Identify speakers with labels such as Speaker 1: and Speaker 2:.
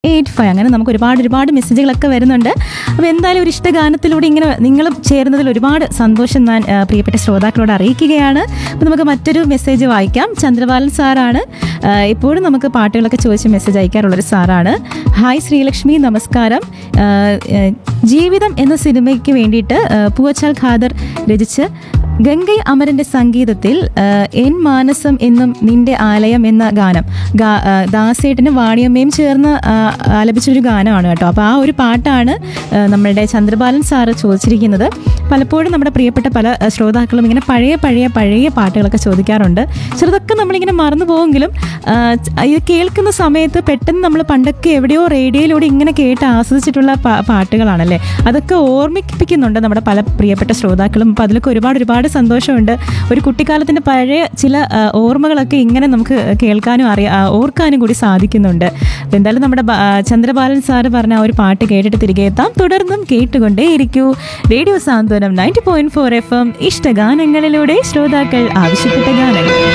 Speaker 1: eight five അങ്ങനെ നമുക്ക് ഒരുപാട് ഒരുപാട് മെസ്സേജുകളൊക്കെ വരുന്നുണ്ട് അപ്പോൾ എന്തായാലും ഒരു ഇഷ്ടഗാനത്തിലൂടെ ഇങ്ങനെ നിങ്ങളും ചേരുന്നതിൽ ഒരുപാട് സന്തോഷം ഞാൻ ആ, പ്രിയപ്പെട്ട ശ്രോതാക്കളോട് അറിയിക്കുകയാണ് അപ്പോൾ നമുക്ക് മറ്റൊരു മെസ്സേജ് വായിക്കാം ചന്ദ്രബാലൻ സാറാണ് ആ, എപ്പോഴും നമുക്ക് പാട്ടുകളൊക്കെ ചോദിച്ച് മെസ്സേജ് അയക്കാറുള്ളൊരു സാറാണ് ഹായ് ശ്രീലക്ഷ്മി നമസ്കാരം ആ, ആ, ജീവിതം എന്ന സിനിമയ്ക്ക് വേണ്ടിയിട്ട് ആ, പൂവച്ചാൽ ഖാദർ രചിച്ച് ഗംഗൈ അമരന്റെ സംഗീതത്തിൽ ആ, എൻ മാനസം എന്നും നിന്റെ ആലയം എന്ന ഗാനം ഗാ- ആ, ദാസേട്ടനും വാണിയമ്മയും ചേർന്ന് ആ, ആലപിച്ചൊരു ഗാനമാണ് കേട്ടോ അപ്പോൾ ആ ഒരു പാട്ടാണ് ആ, നമ്മളുടെ ചന്ദ്രബാലൻ സാറ് ചോദിച്ചിരിക്കുന്നത് പലപ്പോഴും നമ്മുടെ പ്രിയപ്പെട്ട പല ആ, ശ്രോതാക്കളും ഇങ്ങനെ പഴയ പഴയ പഴയ പാട്ടുകളൊക്കെ ചോദിക്കാറുണ്ട് ചിലതൊക്കെ നമ്മളിങ്ങനെ മറന്നു പോകുമെങ്കിലും ആ, ച- ഇത് കേൾക്കുന്ന സമയത്ത് പെട്ടെന്ന് നമ്മൾ പണ്ടൊക്കെ എവിടെയോ റേഡിയോയിലൂടെ ഇങ്ങനെ കേട്ട് ആസ്വദിച്ചിട്ടുള്ള പാ- പാട്ടുകളാണല്ലേ അതൊക്കെ ഓർമ്മിപ്പിക്കുന്നുണ്ട് നമ്മുടെ പല പ്രിയപ്പെട്ട ശ്രോതാക്കളും അപ്പോൾ അതിലൊക്കെ ഒരുപാട് ഒരുപാട് സന്തോഷമുണ്ട് ഒരു കുട്ടിക്കാലത്തിൻ്റെ പഴയ ചില ആ, ഓർമ്മകളൊക്കെ ഇങ്ങനെ നമുക്ക് കേൾക്കാനും അറിയാ ആ, ഓർക്കാനും കൂടി സാധിക്കുന്നുണ്ട് അപ്പോൾ എന്തായാലും നമ്മുടെ ബ- ആ, ചന്ദ്രബാലൻ സാറ് പറഞ്ഞ ആ ഒരു പാട്ട് കേട്ടിട്ട് തിരികെ എത്താം തുടർന്നും കേട്ടുകൊണ്ടേയിരിക്കൂ radio Santhwanam ninety point four FM എം ഇഷ്ടഗാനങ്ങളിലൂടെ ശ്രോതാക്കൾ ആവശ്യപ്പെട്ട ഗാനങ്ങൾ